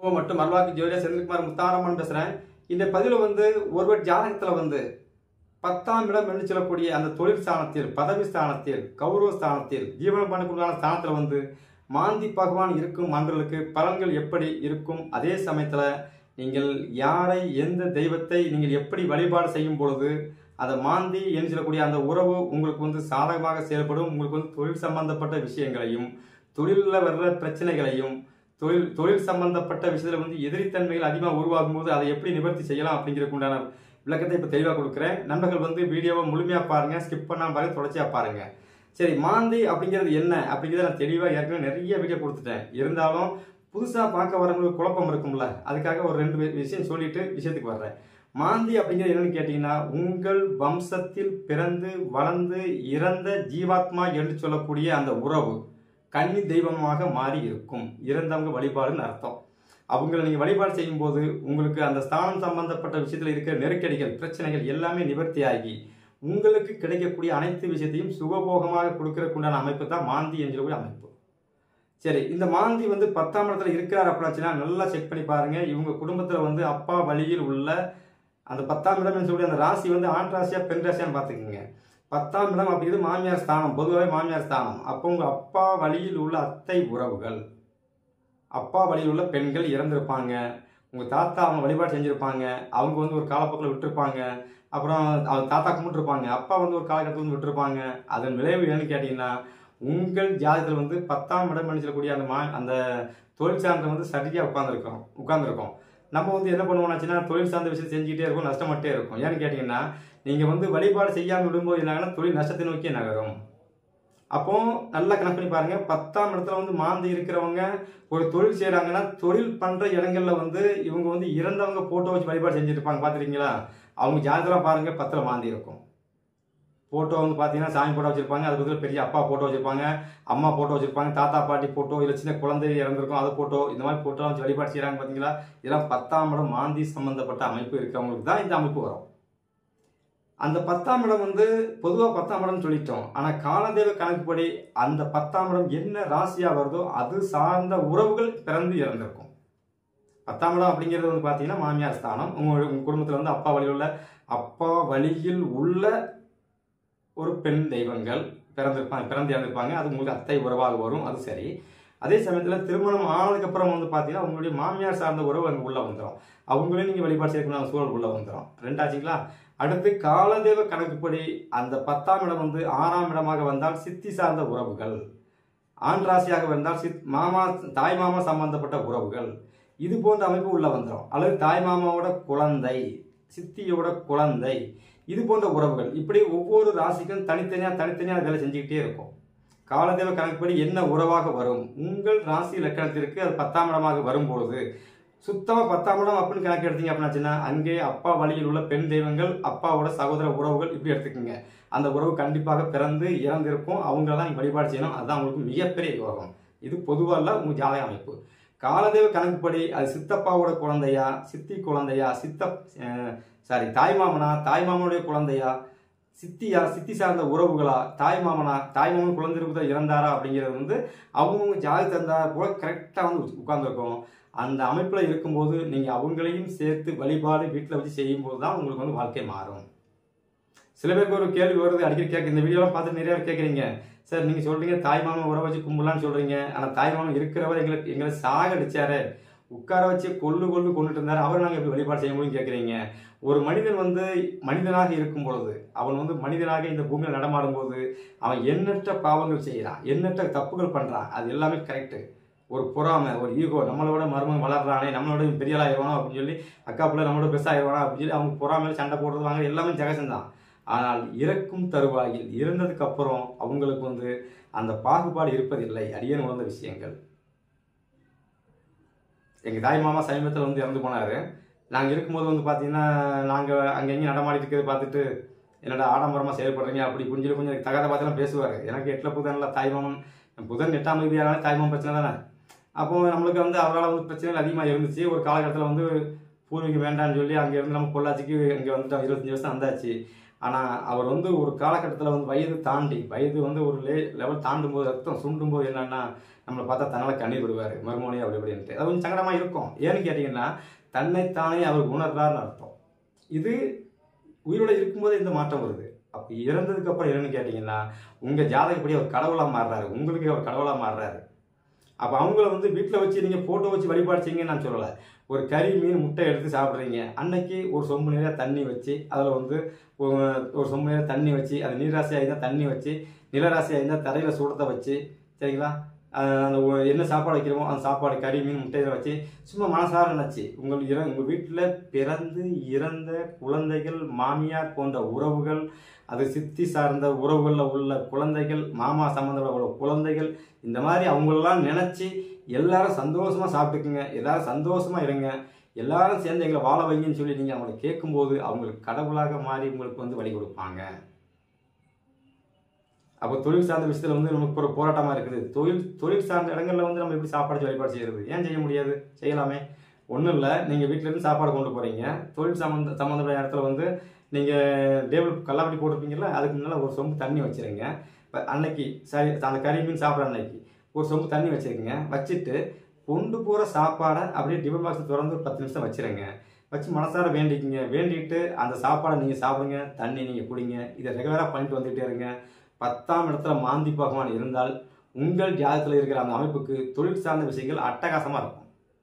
மற்றும் மல்வாக்கு ஜோதியா செந்தில்குமார் முத்தாரம்மன் பேசுறேன் இந்த பதிவில் வந்து ஒருவர் ஜாதகத்துல வந்து பத்தாம் இடம் என்று சொல்லக்கூடிய அந்த தொழில் ஸ்தானத்தில் பதவி ஸ்தானத்தில் கௌரவ ஸ்தானத்தில் ஜீவன பண்ணக்கூடிய ஸ்தானத்தில் வந்து மாந்தி பகவான் இருக்கும் அன்பர்களுக்கு பலன்கள் எப்படி இருக்கும் அதே சமயத்தில் நீங்கள் யாரை எந்த தெய்வத்தை நீங்கள் எப்படி வழிபாடு செய்யும் பொழுது அதை மாந்தி என்று சொல்லக்கூடிய அந்த உறவு உங்களுக்கு வந்து சாதகமாக செயல்படும் உங்களுக்கு வந்து தொழில் சம்பந்தப்பட்ட விஷயங்களையும் தொழிலில் வர்ற பிரச்சனைகளையும் தொழில் தொழில் சம்பந்தப்பட்ட விஷயத்தில் வந்து எதிரித்தன்மைகள் அதிகமாக உருவாகும் போது அதை எப்படி நிவர்த்தி செய்யலாம் அப்படிங்கிறதுக்கு உண்டான விளக்கத்தை இப்போ தெளிவாக கொடுக்குறேன் நண்பர்கள் வந்து வீடியோவை முழுமையாக பாருங்க ஸ்கிப் பண்ணாம பாருங்க தொடர்ச்சியாக பாருங்க சரி மாந்தி அப்படிங்கிறது என்ன அப்படிங்கிறத நான் தெளிவாக ஏற்கனவே நிறைய வீடியோ கொடுத்துட்டேன் இருந்தாலும் புதுசாக பார்க்க வரவங்களுக்கு குழப்பம் இருக்கும்ல அதுக்காக ஒரு ரெண்டு வி- விஷயம் சொல்லிட்டு விஷயத்துக்கு வர்றேன் மாந்தி அப்படிங்கிறது என்னன்னு கேட்டிங்கன்னா உங்கள் வம்சத்தில் பிறந்து வளர்ந்து இறந்த ஜீவாத்மா என்று சொல்லக்கூடிய அந்த உறவு கன்னி தெய்வமாக மாறி இருக்கும் இறந்தவங்க வழிபாடுன்னு அர்த்தம் அவங்கள நீங்கள் வழிபாடு செய்யும்போது உங்களுக்கு அந்த ஸ்தானம் சம்பந்தப்பட்ட விஷயத்தில் இருக்கிற நெருக்கடிகள் பிரச்சனைகள் எல்லாமே நிவர்த்தியாகி உங்களுக்கு கிடைக்கக்கூடிய அனைத்து விஷயத்தையும் சுகபோகமாக கொடுக்கறதுக்குண்டான அமைப்பு தான் மாந்தி என்கிறக்கூடிய அமைப்பு சரி இந்த மாந்தி வந்து பத்தாம் இடத்துல இருக்கிறார் அப்படின்னாச்சுன்னா நல்லா செக் பண்ணி பாருங்க இவங்க குடும்பத்தில் வந்து அப்பா வழியில் உள்ள அந்த பத்தாம் இடம் சொல்லக்கூடிய அந்த ராசி வந்து ஆண் ராசியா பெண் ராசியான்னு பார்த்துக்கோங்க பத்தாம் இடம் அப்படிங்கிறது மாமியார் ஸ்தானம் பொதுவாகவே மாமியார் ஸ்தானம் அப்போ உங்க அப்பா வழியில் உள்ள அத்தை உறவுகள் அப்பா வழியில் உள்ள பெண்கள் இறந்திருப்பாங்க உங்க தாத்தா அவங்க வழிபாடு செஞ்சிருப்பாங்க அவங்க வந்து ஒரு காலப்போக்கில் விட்டுருப்பாங்க அப்புறம் அவங்க தாத்தா கும்பிட்டுருப்பாங்க அப்பா வந்து ஒரு காலகட்டத்தில் வந்து விட்டுருப்பாங்க அதன் விளைவு என்னன்னு கேட்டிங்கன்னா உங்கள் ஜாதகத்தில் வந்து பத்தாம் இடம் என்று சொல்லக்கூடிய அந்த மா அந்த தொழில் சார்ந்த வந்து சரியாக உட்காந்துருக்கோம் உட்காந்துருக்கோம் நம்ம வந்து என்ன பண்ணுவோம்னாச்சுன்னா தொழில் சார்ந்த விஷயம் செஞ்சுக்கிட்டே இருக்கும் நஷ்டமட்டே இருக்கும் ஏன்னு கேட்டிங்கன்னா நீங்கள் வந்து வழிபாடு செய்யாமல் விடும்போது என்னாங்கன்னா தொழில் நஷ்டத்தை நோக்கி நகரும் அப்போ நல்லா கணக்கு பண்ணி பாருங்க பத்தாம் இடத்துல வந்து மாந்தி இருக்கிறவங்க ஒரு தொழில் செய்கிறாங்கன்னா தொழில் பண்ணுற இடங்கள்ல வந்து இவங்க வந்து இறந்தவங்க ஃபோட்டோ வச்சு வழிபாடு செஞ்சுட்டு இருப்பாங்க பார்த்துருக்கீங்களா அவங்க ஜாதகத்தில் பாருங்க பத்தில் மாந்தி இருக்கும் ஃபோட்டோ வந்து பார்த்தீங்கன்னா சாமி ஃபோட்டோ வச்சிருப்பாங்க அது பக்கத்தில் பெரிய அப்பா ஃபோட்டோ வச்சிருப்பாங்க அம்மா ஃபோட்டோ வச்சிருப்பாங்க தாத்தா பாட்டி ஃபோட்டோ இல்லை சின்ன குழந்தை இறந்திருக்கும் அது ஃபோட்டோ இந்த மாதிரி ஃபோட்டோ வச்சு வழிபாடு செய்கிறாங்க பார்த்தீங்களா இதெல்லாம் பத்தாம் இடம் மாந்தி சம்பந்தப்பட்ட அமைப்பு இருக்கிறவங்களுக்கு தான் இந்த அமைப்பு வரும் அந்த பத்தாம் இடம் வந்து பொதுவாக பத்தாம் இடம் சொல்லிட்டோம் ஆனால் காலதேவ கணக்குப்படி அந்த பத்தாம் இடம் என்ன ராசியாக வருதோ அது சார்ந்த உறவுகள் பிறந்து இறந்திருக்கும் பத்தாம் இடம் அப்படிங்கிறது வந்து பார்த்தீங்கன்னா மாமியார் ஸ்தானம் உங்கள் உங்கள் குடும்பத்தில் வந்து அப்பா வழியில் உள்ள அப்பா வழியில் உள்ள ஒரு பெண் தெய்வங்கள் பிறந்திருப்பாங்க பிறந்து இறந்திருப்பாங்க அது உங்களுக்கு அத்தை உறவாக வரும் அது சரி அதே சமயத்தில் திருமணம் ஆனதுக்கப்புறம் வந்து பார்த்தீங்கன்னா உங்களுடைய மாமியார் சார்ந்த உறவு அங்கே உள்ளே வந்துடும் அவங்களையும் நீங்கள் வழிபாடு செய்யக்கூடிய சூழல் உள்ளே வந்துடும் ரெண்டாச்சுங்களா அடுத்து காலதேவ கணக்குப்படி அந்த பத்தாம் இடம் வந்து ஆறாம் இடமாக வந்தால் சித்தி சார்ந்த உறவுகள் ஆண் ராசியாக வந்தால் சித் மாமா தாய் மாமா சம்பந்தப்பட்ட உறவுகள் இது போன்ற அமைப்பு உள்ள வந்துடும் அல்லது தாய் மாமாவோட குழந்தை சித்தியோட குழந்தை இது போன்ற உறவுகள் இப்படி ஒவ்வொரு ராசிக்கும் தனித்தனியாக தனித்தனியாக வேலை செஞ்சுக்கிட்டே இருக்கும் காலதேவ கணக்குப்படி என்ன உறவாக வரும் உங்கள் ராசி லக்கணத்திற்கு அது பத்தாம் இடமாக வரும்பொழுது சுத்தமாக பத்தாம் இடம் அப்படின்னு கணக்கு எடுத்தீங்க அப்படின்னாச்சுன்னா அங்கே அப்பா வழியில் உள்ள பெண் தெய்வங்கள் அப்பாவோட சகோதர உறவுகள் இப்படி எடுத்துக்கோங்க அந்த உறவு கண்டிப்பாக பிறந்து இறந்திருக்கும் அவங்கள தான் நீங்கள் வழிபாடு செய்யணும் அதுதான் உங்களுக்கு மிகப்பெரிய யோகம் இது பொதுவாக இல்லை உங்கள் ஜாதக அமைப்பு காலதேவ கணக்குப்படி அது சித்தப்பாவோட குழந்தையா சித்தி குழந்தையா சித்த சாரி தாய்மாமனா தாய்மாமனுடைய குழந்தையா சித்தியா சித்தி சார்ந்த உறவுகளா தாய்மாமனா தாய்மாமன் குழந்தை இருக்கிற இறந்தாரா அப்படிங்கிறது வந்து அவங்கவுங்க ஜாதி தந்தா போல கரெக்டாக வந்து உட்கார்ந்துருக்கும் அந்த அமைப்பில் இருக்கும்போது நீங்கள் அவங்களையும் சேர்த்து வழிபாடு வீட்டில் வச்சு செய்யும்போது தான் உங்களுக்கு வந்து வாழ்க்கை மாறும் சில பேருக்கு ஒரு கேள்வி வருது அடிக்கடி கேட்க இந்த வீடியோலாம் பார்த்து நிறைய பேர் கேட்குறீங்க சார் நீங்கள் சொல்கிறீங்க தாய்மாமன் உறவை வச்சு கும்பலான்னு சொல்கிறீங்க ஆனால் தாய்மாமன் இருக்கிறவர் எங்களுக்கு எங்களை சாகடிச்சாரு உட்கார வச்சு கொள்ளு கொள்ளு கொண்டுட்டு இருந்தாரு அவர் நாங்கள் எப்படி வழிபாடு செய்ய முடியும் கேட்குறீங்க ஒரு மனிதன் வந்து மனிதனாக இருக்கும் பொழுது அவன் வந்து மனிதனாக இந்த பூமியில் நடமாடும் போது அவன் எண்ணற்ற பாவங்கள் செய்கிறான் எண்ணற்ற தப்புகள் பண்ணுறான் அது எல்லாமே கரெக்டு ஒரு பொறாமை ஒரு ஈகோ நம்மளோட மருமகன் வளர்றானே நம்மளோட பெரிய ஆயிடுவானோ அப்படின்னு சொல்லி அக்கா பிள்ளை நம்மளோட பெருசாகிடுவானோ அப்படின்னு சொல்லி அவங்க பொறாமையில சண்டை போடுறது வாங்க எல்லாமே ஜெகசந்தான் ஆனால் இறக்கும் தருவாயில் இறந்ததுக்கு அப்புறம் அவங்களுக்கு வந்து அந்த பாகுபாடு இருப்பதில்லை அடியன் உணர்ந்த விஷயங்கள் எங்கள் தாய் மாமா சமீபத்தில் வந்து இறந்து போனார் நாங்கள் இருக்கும்போது வந்து பார்த்தீங்கன்னா நாங்கள் அங்கே எங்கேயும் நடமாடிட்டு இருக்கிறத பார்த்துட்டு என்னடா ஆடம்பரமாக செயல்படுறீங்க அப்படி இப்படின்னு சொல்லி கொஞ்சம் தகாத பார்த்தெல்லாம் பேசுவார் எனக்கு எட்டில் புதன்ல தாய் மாமன் புதன் எட்டாம் தேதியானாலே தாய் மாமன் பிரச்சனை தானே அப்போ நம்மளுக்கு வந்து அவரால் வந்து பிரச்சனைகள் அதிகமாக இருந்துச்சு ஒரு காலகட்டத்தில் வந்து பூர்வீகம் வேண்டாம்னு சொல்லி அங்கேருந்து நம்ம பொள்ளாச்சிக்கு இங்கே வந்துட்டோம் இருபத்தஞ்சி வருஷம் வந்தாச்சு ஆனால் அவர் வந்து ஒரு காலகட்டத்தில் வந்து வயது தாண்டி வயது வந்து ஒரு லே லெவல் தாண்டும் போது ரத்தம் சுண்டும் போது என்னன்னா நம்மளை பார்த்தா தன்னால் கண்ணீர் விடுவார் மறுமொழி அப்படி இப்படின்ட்டு அது கொஞ்சம் சங்கடமாக இருக்கும் ஏன்னு கேட்டிங்கன்னா தன்னைத்தானே அவர் உணர்றாருன்னு அர்த்தம் இது உயிரோட இருக்கும்போது இந்த மாற்றம் வருது அப்போ இறந்ததுக்கு அப்புறம் என்னன்னு கேட்டிங்கன்னா உங்கள் ஜாதகப்படி அவர் கடவுளாக மாறுறாரு உங்களுக்கு அவர் கடவுளாக மாறுறாரு அப்போ அவங்கள வந்து வீட்டில் வச்சு நீங்கள் ஃபோட்டோ வச்சு வழிபாடு செய்யுங்கன்னு நான் சொல்லலை ஒரு கறி மீன் முட்டை எடுத்து சாப்பிட்றீங்க அன்னைக்கு ஒரு சொம்பு நிறைய தண்ணி வச்சு அதில் வந்து ஒரு- ஒரு சொம்பு நிறைய தண்ணி வச்சு அது நீராசியாக இருந்தால் தண்ணி வச்சு நிலராசியாக இருந்தால் தரையில் சூடத்தை வச்சு சரிங்களா அஹ் அந்த ஒ- என்ன சாப்பாடு வைக்கிறோமோ அந்த சாப்பாடு கறி மீன் முட்டையை வச்சு சும்மா மனசார நினச்சி உங்கள் இற உங்கள் வீட்டில் பிறந்து இறந்த குழந்தைகள் மாமியார் போன்ற உறவுகள் அது சித்தி சார்ந்த உறவுகளில் உள்ள குழந்தைகள் மாமா சம்மந்தப்பட்ட உள்ள குழந்தைகள் இந்த மாதிரி அவங்களெல்லாம் நினச்சி எல்லாரும் சந்தோஷமா சாப்பிட்டுக்குங்க எல்லாரும் சந்தோஷமா இருங்க எல்லாரும் சேர்ந்து எங்களை வாழ வைங்கன்னு சொல்லி நீங்கள் அவங்களை கேட்கும்போது அவங்களுக்கு கடவுளாக மாறி உங்களுக்கு வந்து வழி கொடுப்பாங்க அப்போ தொழில் சார்ந்த விஷயத்தில் வந்து நமக்கு ஒரு போராட்டமாக இருக்குது தொழில் தொழில் சார்ந்த இடங்கள்ல வந்து நம்ம எப்படி சாப்பாடு வழிபாடு செய்யறது ஏன் செய்ய முடியாது செய்யலாமே ஒன்றும் இல்லை நீங்கள் வீட்டிலேருந்து சாப்பாடு கொண்டு போகிறீங்க தொழில் சம்மந்த சம்மந்தப்பட்ட இடத்துல வந்து நீங்கள் டேபிள் கல்லாப்பட்டி போட்டிருப்பீங்கல்ல அதுக்கு முன்னால் ஒரு சொம்பு தண்ணி வச்சுருங்க இப்போ அன்னைக்கு சரி அந்த கறி மீன் சாப்பிட்ற அன்னைக்கு ஒரு சொம்பு தண்ணி வச்சுருக்கீங்க வச்சுட்டு கொண்டு போகிற சாப்பாடை அப்படியே டிஃபன் பாக்ஸ் திறந்து ஒரு பத்து நிமிஷம் வச்சிருங்க வச்சு மனசார வேண்டிக்கிங்க வேண்டிட்டு அந்த சாப்பாடை நீங்கள் சாப்பிடுங்க தண்ணி நீங்கள் குடிங்க இதை ரெகுலராக பண்ணிட்டு வந்துகிட்டே இருங்க பத்தாம் இடத்துல மாந்தி பகவான் இருந்தால் உங்கள் ஜாதகத்தில் இருக்கிற அந்த அமைப்புக்கு தொழில் சார்ந்த விஷயங்கள் அட்டகாசமாக இருக்கும்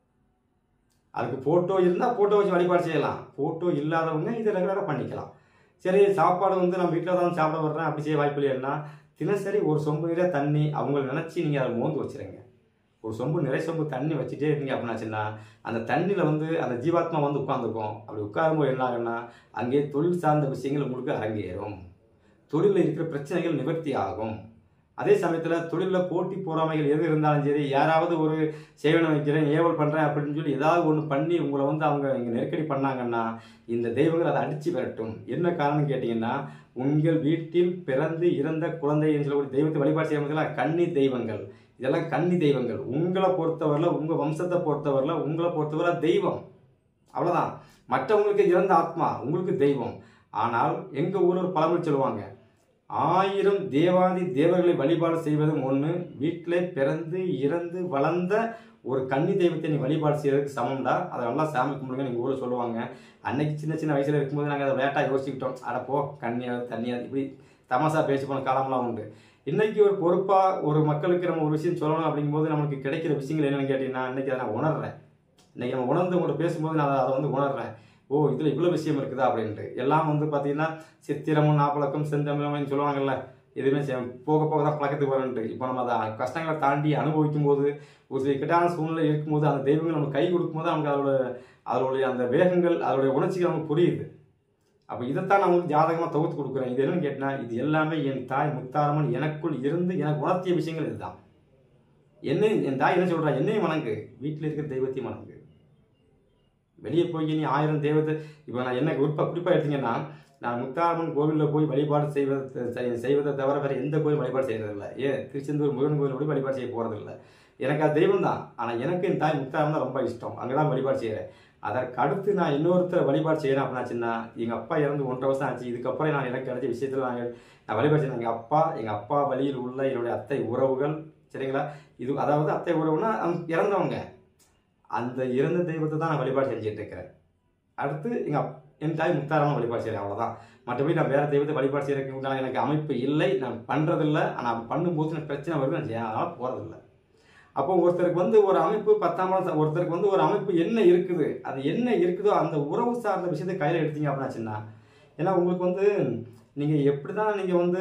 அதுக்கு ஃபோட்டோ இருந்தால் ஃபோட்டோ வச்சு வழிபாடு செய்யலாம் ஃபோட்டோ இல்லாதவங்க இதை ரெகுலராக பண்ணிக்கலாம் சரி சாப்பாடு வந்து நம்ம வீட்டில் தான் சாப்பிட வர்றேன் அப்படி செய்ய வாய்ப்பு இல்லைன்னா தினசரி ஒரு சொம்பு நிறைய தண்ணி அவங்கள நினச்சி நீங்கள் அதை மோந்து வச்சிருங்க ஒரு சொம்பு நிறைய சொம்பு தண்ணி வச்சுட்டே இருக்கீங்க அப்படின்னாச்சுன்னா அந்த தண்ணியில் வந்து அந்த ஜீவாத்மா வந்து உட்காந்துக்கும் அப்படி உட்காரும்போது என்ன ஆகுன்னா அங்கே தொழில் சார்ந்த விஷயங்கள் உங்களுக்கு அரங்கேறும் தொழிலில் இருக்கிற பிரச்சனைகள் நிவர்த்தி ஆகும் அதே சமயத்தில் தொழிலில் போட்டி பொறாமைகள் எது இருந்தாலும் சரி யாராவது ஒரு சேவனை வைக்கிறேன் ஏவல் பண்ணுறேன் அப்படின்னு சொல்லி ஏதாவது ஒன்று பண்ணி உங்களை வந்து அவங்க இங்கே நெருக்கடி பண்ணாங்கன்னா இந்த தெய்வங்கள் அதை அடித்து விரட்டும் என்ன காரணம் கேட்டிங்கன்னா உங்கள் வீட்டில் பிறந்து இறந்த குழந்தை என்று சொல்லக்கூடிய தெய்வத்தை வழிபாடு செய்ய முடியல கன்னி தெய்வங்கள் இதெல்லாம் கன்னி தெய்வங்கள் உங்களை பொறுத்தவரையில் உங்கள் வம்சத்தை பொறுத்தவரையில் உங்களை பொறுத்தவரை தெய்வம் அவ்வளோதான் மற்றவங்களுக்கு இறந்த ஆத்மா உங்களுக்கு தெய்வம் ஆனால் எங்கள் ஊரில் ஒரு பழமொழி சொல்லுவாங்க ஆயிரம் தேவாதி தேவர்களை வழிபாடு செய்வதும் ஒன்று வீட்டில் பிறந்து இறந்து வளர்ந்த ஒரு கன்னி தெய்வத்தை நீ வழிபாடு செய்யறதுக்கு சமம்டா அதை நல்லா சாமி கும்பிடுங்க நீங்கள் ஊரில் சொல்லுவாங்க அன்னைக்கு சின்ன சின்ன வயசில் இருக்கும்போது நாங்கள் அதை விளையாட்டாக யோசிச்சுக்கிட்டோம் அட போ கண்ணியாவது தண்ணியாது இப்படி தமாசா பேசி போன காலம்லாம் உண்டு இன்னைக்கு ஒரு பொறுப்பாக ஒரு மக்களுக்கு நம்ம ஒரு விஷயம் சொல்லணும் அப்படிங்கும்போது நமக்கு கிடைக்கிற விஷயங்கள் என்னென்னு கேட்டிங்கன்னா இன்னைக்கு அதை நான் உணர்றேன் இன்னைக்கு நம்ம உணர்ந்து உங்கள்கிட்ட பேசும்போது நான் அதை வந்து உணர்றேன் ஓ இதில் இவ்வளோ விஷயம் இருக்குதா அப்படின்ட்டு எல்லாம் வந்து பார்த்தீங்கன்னா சித்திரமும் நாப்பழக்கம் செந்தமிழம்னு சொல்லுவாங்கல்ல எதுவுமே செய்ய போக போக தான் பழக்கத்துக்கு வரன்ட்டு இப்போ நம்ம அதை கஷ்டங்களை தாண்டி அனுபவிக்கும் போது ஒரு சில இக்கட்டான சூழ்நிலை இருக்கும்போது அந்த தெய்வங்கள் நமக்கு கை கொடுக்கும்போது நமக்கு அதோட அதோடைய அந்த வேகங்கள் அதோடைய உணர்ச்சிகள் நமக்கு புரியுது அப்போ இதைத்தான் நான் உங்களுக்கு ஜாதகமாக தொகுத்து கொடுக்குறேன் இது என்னன்னு கேட்டினா இது எல்லாமே என் தாய் முத்தாரம்மன் எனக்குள் இருந்து எனக்கு உணர்த்திய விஷயங்கள் இதுதான் என்ன என் தாய் என்ன சொல்றா என்னையும் வணங்கு வீட்டில் இருக்கிற தெய்வத்தையும் வணங்கு வெளியே போய் நீ ஆயிரம் தெய்வத்தை இப்போ நான் என்ன குறிப்பாக குறிப்பாக எடுத்தீங்கன்னா நான் முத்தாரம்மன் கோவிலில் போய் வழிபாடு செய்வதை செய்- செய்வதை தவிர வேறு எந்த கோயில் வழிபாடு செய்யறதில்ல ஏன் திருச்செந்தூர் முருகன் கோயில் போய் வழிபாடு செய்ய போகிறதில்ல எனக்கு அது தெய்வம் தான் ஆனால் எனக்கு என் தாய் முத்தாரம் தான் ரொம்ப இஷ்டம் அங்கே தான் வழிபாடு செய்கிறேன் அதற்கு அடுத்து நான் இன்னொருத்தர் வழிபாடு செய்யணும் அப்படின்னாச்சுன்னா எங்கள் அப்பா இறந்து ஒன்றரை வருஷம் ஆச்சு இதுக்கப்புறம் நான் எனக்கு கிடைச்ச விஷயத்தில் நான் நான் வழிபாடு செய்யணும் எங்கள் அப்பா எங்கள் அப்பா வழியில் உள்ள என்னுடைய அத்தை உறவுகள் சரிங்களா இது அதாவது அத்தை உறவுனா அவங்க இறந்தவங்க அந்த இறந்த தெய்வத்தை தான் நான் வழிபாடு செஞ்சுட்டு இருக்கிறேன் அடுத்து எங்கள் அப் என் தாய் முத்தாரமாக வழிபாடு செய்கிறேன் அவ்வளோதான் மற்றபடி நான் வேறு தெய்வத்தை வழிபாடு செய்யறதுக்கு உண்டான எனக்கு அமைப்பு இல்லை நான் பண்ணுறதில்ல ஆனால் பண்ணும்போது எனக்கு பிரச்சனை வருது நான் செய்ய அதனால் போகிறதில்ல அப்போ ஒருத்தருக்கு வந்து ஒரு அமைப்பு பத்தாம் மாதம் ஒருத்தருக்கு வந்து ஒரு அமைப்பு என்ன இருக்குது அது என்ன இருக்குதோ அந்த உறவு சார்ந்த விஷயத்தை கையில் எடுத்தீங்க அப்படின்னாச்சுன்னா ஏன்னா உங்களுக்கு வந்து நீங்கள் எப்படி தான் நீங்கள் வந்து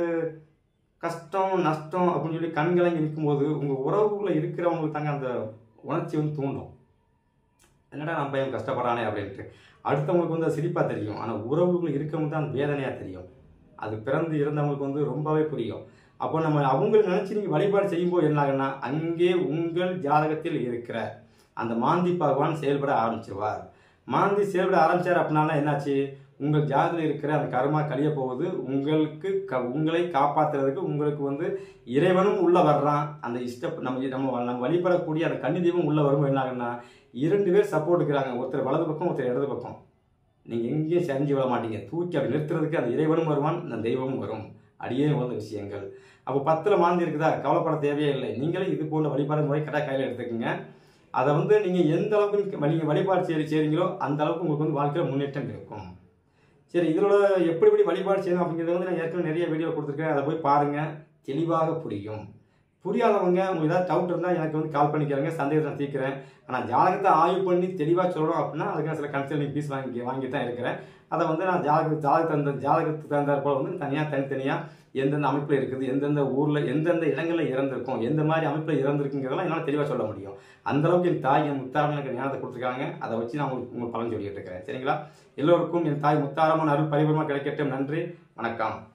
கஷ்டம் நஷ்டம் அப்படின்னு சொல்லி கண்கலங்கி நிற்கும்போது உங்கள் உறவுக்குள்ளே இருக்கிறவங்களுக்கு தாங்க அந்த உணர்ச்சி வந்து தூண்டும் என்னடா நம்ம பையன் கஷ்டப்படுறானே அப்படின்ட்டு அடுத்தவங்களுக்கு வந்து அது சிரிப்பாக தெரியும் ஆனால் உறவுக்குள்ள இருக்கவங்களுக்கு தான் அந்த வேதனையாக தெரியும் அது பிறந்து இருந்தவங்களுக்கு வந்து ரொம்பவே புரியும் அப்போ நம்ம அவங்களை நினச்சி நீங்கள் வழிபாடு செய்யும்போது என்ன ஆகுன்னா அங்கே உங்கள் ஜாதகத்தில் இருக்கிற அந்த மாந்தி பகவான் செயல்பட ஆரம்பிச்சிருவார் மாந்தி செயல்பட ஆரம்பிச்சார் அப்படின்னால என்னாச்சு உங்கள் ஜாதகத்தில் இருக்கிற அந்த கர்மா கழிய போகுது உங்களுக்கு க உங்களை காப்பாத்துறதுக்கு உங்களுக்கு வந்து இறைவனும் உள்ள வர்றான் அந்த இஷ்ட நம்ம நம்ம நம்ம வழிபடக்கூடிய அந்த கன்னி தெய்வம் உள்ள வரும்போது என்ன ஆகுன்னா இரண்டு பேர் சப்போர்ட் இருக்கிறாங்க ஒருத்தர் வலது பக்கம் ஒருத்தர் இடது பக்கம் நீங்கள் எங்கேயும் செஞ்சு விட மாட்டீங்க தூக்கி அப்படி நிறுத்துறதுக்கு அந்த இறைவனும் வருவான் அந்த தெய்வமும் வரும் அடியே உள்ள விஷயங்கள் அப்போ பத்தில் மாந்தி இருக்குதா கவலைப்பட தேவையே இல்லை நீங்களே இது போன்ற வழிபாடு முறை கரெக்டாக கையில் எடுத்துக்கோங்க அதை வந்து நீங்கள் எந்த அளவுக்கு நீங்கள் வழிபாடு செய்ய செய்கிறீங்களோ அந்த அளவுக்கு உங்களுக்கு வந்து வாழ்க்கையில் முன்னேற்றம் இருக்கும் சரி இதோட எப்படி எப்படி வழிபாடு செய்யணும் அப்படிங்கிறத வந்து நான் ஏற்கனவே நிறைய வீடியோ கொடுத்துருக்கேன் அதை போய் பாருங்கள் தெளிவாக புரியும் புரியாதவங்க உங்களுக்கு ஏதாவது டவுட் இருந்தால் எனக்கு வந்து கால் பண்ணி கேளுங்க சந்தேகத்தை நான் தீர்க்கிறேன் ஆனால் ஜாதகத்தை ஆய்வு பண்ணி தெளிவாக சொல்லணும் அப்படின்னா அதுக்கான சில கன்சல்டிங் ஃபீஸ் வாங்கி வாங்கி தான் இருக்கிறேன் அதை வந்து நான் ஜாதக ஜாதக தந்த ஜாதகத்துக்கு தகுந்தாற் போல் வந்து தனியாக தனித்தனியாக எந்தெந்த அமைப்பில் இருக்குது எந்தெந்த ஊரில் எந்தெந்த இடங்களில் இறந்துருக்கும் எந்த மாதிரி அமைப்பில் இறந்துருக்குங்கிறதெல்லாம் என்னால் தெளிவாக சொல்ல முடியும் அந்த அளவுக்கு என் தாய் என் முத்தாரம் எனக்கு ஞானத்தை கொடுத்துருக்காங்க அதை வச்சு நான் உங்களுக்கு உங்களுக்கு பலன் சொல்லிட்டு இருக்கிறேன் சரிங்களா எல்லோருக்கும் என் தாய் முத்தாரமான அருள் பரிபூர்ணமாக கிடைக்கட்டும் நன்றி வணக்கம்